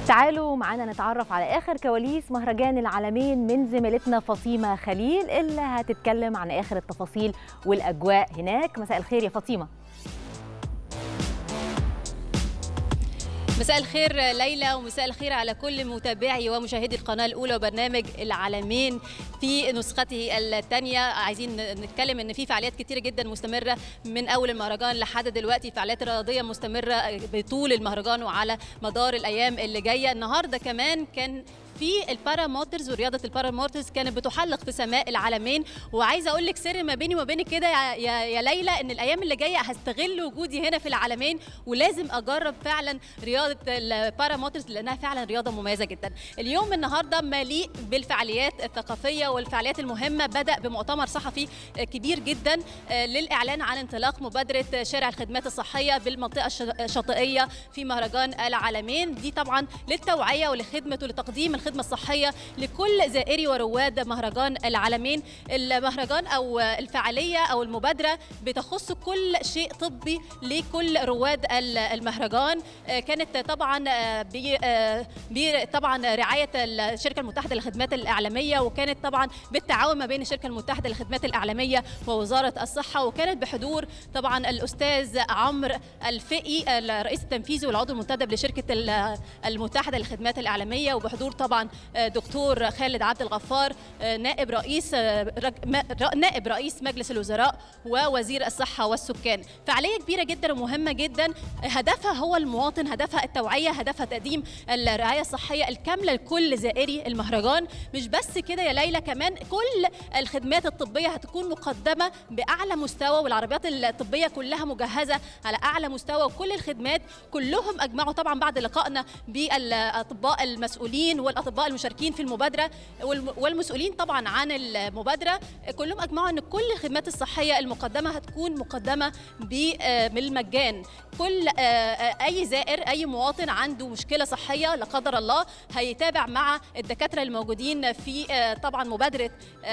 تعالوا معانا نتعرف على اخر كواليس مهرجان العالمين من زميلتنا فاطمه خليل اللي هتتكلم عن اخر التفاصيل والاجواء هناك مساء الخير يا فاطمه مساء الخير ليلى ومساء الخير على كل متابعي ومشاهدي القناه الاولى وبرنامج العالمين في نسخته الثانيه عايزين نتكلم ان في فعاليات كتيره جدا مستمره من اول المهرجان لحد دلوقتي فعاليات رياضيه مستمره بطول المهرجان وعلى مدار الايام اللي جايه النهارده كمان كان في البارا موترز ورياضه البارا موترز كانت بتحلق في سماء العالمين وعايزه اقول لك سر ما بيني وما بينك كده يا, يا, يا ليلى ان الايام اللي جايه هستغل وجودي هنا في العالمين ولازم اجرب فعلا رياضه البارا موترز لانها فعلا رياضه مميزه جدا اليوم النهارده مليء بالفعاليات الثقافيه والفعاليات المهمه بدا بمؤتمر صحفي كبير جدا للاعلان عن انطلاق مبادره شارع الخدمات الصحيه بالمنطقه الشاطئيه في مهرجان العالمين دي طبعا للتوعيه ولخدمه ولتقديم الخدمه الصحيه لكل زائري ورواد مهرجان العالمين المهرجان او الفعاليه او المبادره بتخص كل شيء طبي لكل رواد المهرجان كانت طبعا ب طبعا رعايه الشركه المتحده للخدمات الاعلاميه وكانت طبعا بالتعاون ما بين الشركه المتحده للخدمات الاعلاميه ووزاره الصحه وكانت بحضور طبعا الاستاذ عمرو الفقي الرئيس التنفيذي والعضو المنتدب لشركه المتحده للخدمات الاعلاميه وبحضور طبعا دكتور خالد عبد الغفار نائب رئيس نائب رئيس مجلس الوزراء ووزير الصحه والسكان فعاليه كبيره جدا ومهمه جدا هدفها هو المواطن هدفها التوعيه هدفها تقديم الرعايه الصحيه الكامله لكل زائري المهرجان مش بس كده يا ليلى كمان كل الخدمات الطبيه هتكون مقدمه باعلى مستوى والعربيات الطبيه كلها مجهزه على اعلى مستوى وكل الخدمات كلهم اجمعوا طبعا بعد لقائنا بالاطباء المسؤولين والاطباء المشاركين في المبادره والمسؤولين طبعا عن المبادره كلهم اجمعوا ان كل الخدمات الصحيه المقدمه هتكون مقدمه بالمجان كل اي زائر اي مواطن عنده مشكله صحيه لا قدر الله هيتابع مع الدكاتره الموجودين في طبعا مبادره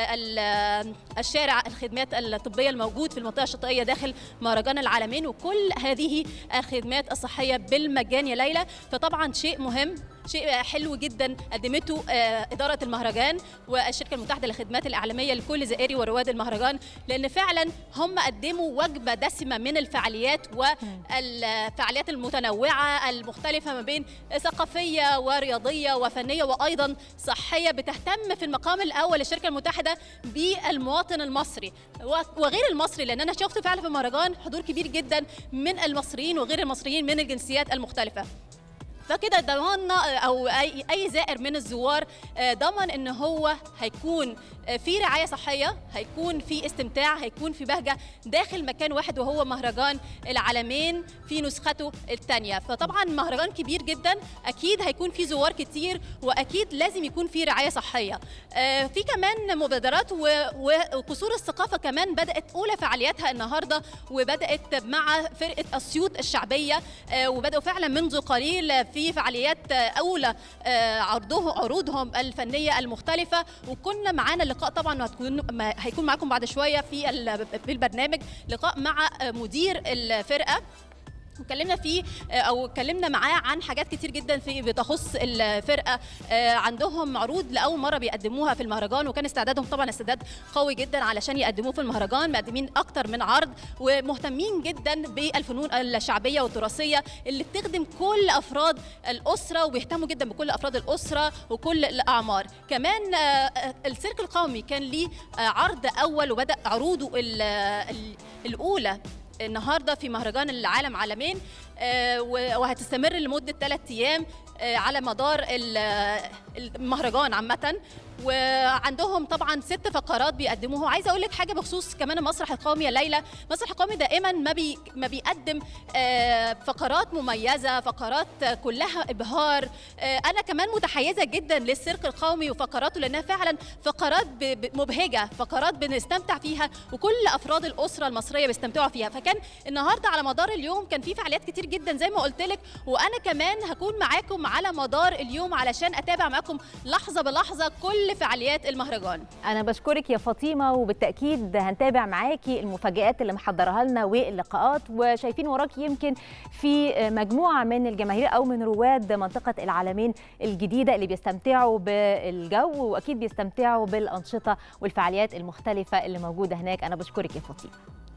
الشارع الخدمات الطبيه الموجود في المنطقه الشاطئيه داخل مهرجان العالمين وكل هذه الخدمات الصحيه بالمجان يا ليلى فطبعا شيء مهم شيء حلو جدا قدمته إدارة المهرجان والشركة المتحدة للخدمات الإعلامية لكل زائري ورواد المهرجان لأن فعلا هم قدموا وجبة دسمة من الفعاليات والفعاليات المتنوعة المختلفة ما بين ثقافية ورياضية وفنية وأيضا صحية بتهتم في المقام الأول الشركة المتحدة بالمواطن المصري وغير المصري لأن أنا شفت فعلا في المهرجان حضور كبير جدا من المصريين وغير المصريين من الجنسيات المختلفة فكده ضمننا او اي اي زائر من الزوار ضمن ان هو هيكون في رعايه صحيه هيكون في استمتاع هيكون في بهجه داخل مكان واحد وهو مهرجان العالمين في نسخته الثانيه فطبعا مهرجان كبير جدا اكيد هيكون في زوار كتير واكيد لازم يكون في رعايه صحيه في كمان مبادرات وقصور الثقافه كمان بدات اولى فعالياتها النهارده وبدات مع فرقه اسيوط الشعبيه وبداوا فعلا منذ قليل في في فعاليات اولى عرضه عروضهم الفنيه المختلفه وكنا معانا لقاء طبعا هتكون هيكون معاكم بعد شويه في في البرنامج لقاء مع مدير الفرقه وكلمنا فيه او اتكلمنا معاه عن حاجات كتير جدا في بتخص الفرقه عندهم عروض لاول مره بيقدموها في المهرجان وكان استعدادهم طبعا استعداد قوي جدا علشان يقدموه في المهرجان مقدمين اكتر من عرض ومهتمين جدا بالفنون الشعبيه والتراثيه اللي بتخدم كل افراد الاسره وبيهتموا جدا بكل افراد الاسره وكل الاعمار كمان السيرك القومي كان ليه عرض اول وبدا عروضه الاولى النهارده في مهرجان العالم عالمين وهتستمر لمده ثلاث ايام على مدار المهرجان عامه وعندهم طبعا ست فقرات بيقدموها عايزه اقول لك حاجه بخصوص كمان المسرح القومي يا ليلى المسرح القومي دائما ما بي ما بيقدم فقرات مميزه فقرات كلها ابهار انا كمان متحيزه جدا للسيرك القومي وفقراته لانها فعلا فقرات مبهجه فقرات بنستمتع فيها وكل افراد الاسره المصريه بيستمتعوا فيها فكان النهارده على مدار اليوم كان في فعاليات كتير جدا زي ما قلت لك وانا كمان هكون معاكم على مدار اليوم علشان اتابع معاكم لحظه بلحظه كل فعاليات المهرجان انا بشكرك يا فاطمه وبالتاكيد هنتابع معاكي المفاجات اللي محضرها لنا واللقاءات وشايفين وراكي يمكن في مجموعه من الجماهير او من رواد منطقه العالمين الجديده اللي بيستمتعوا بالجو واكيد بيستمتعوا بالانشطه والفعاليات المختلفه اللي موجوده هناك انا بشكرك يا فاطمه